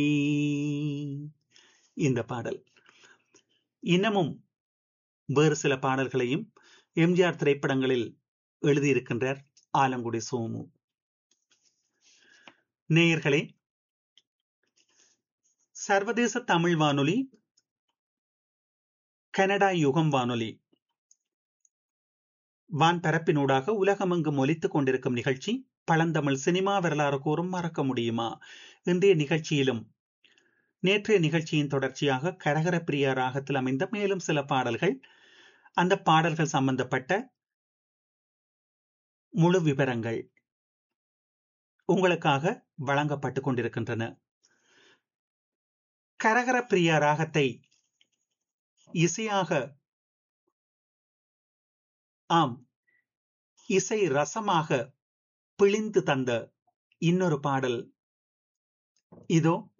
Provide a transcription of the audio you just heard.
இந்த பாடல் இன்னமும் வேறு சில பாடல்களையும் எம்ஜிஆர் திரைப்படங்களில் எழுதியிருக்கின்றார் ஆலங்குடி சோமு நேயர்களே சர்வதேச தமிழ் வானொலி கனடா யுகம் வானொலி வான்பரப்பினூடாக உலகமெங்கும் ஒலித்துக் கொண்டிருக்கும் நிகழ்ச்சி பழந்தமிழ் சினிமா வரலாறு கூறும் மறக்க முடியுமா இன்றைய நிகழ்ச்சியிலும் நேற்றைய நிகழ்ச்சியின் தொடர்ச்சியாக கரகர பிரியா ராகத்தில் அமைந்த மேலும் சில பாடல்கள் அந்த பாடல்கள் சம்பந்தப்பட்ட முழு விவரங்கள் உங்களுக்காக வழங்கப்பட்டுக் கொண்டிருக்கின்றன கரகர பிரியா ராகத்தை இசையாக ஆம் இசை ரசமாக பிழிந்து தந்த இன்னொரு பாடல் இதோ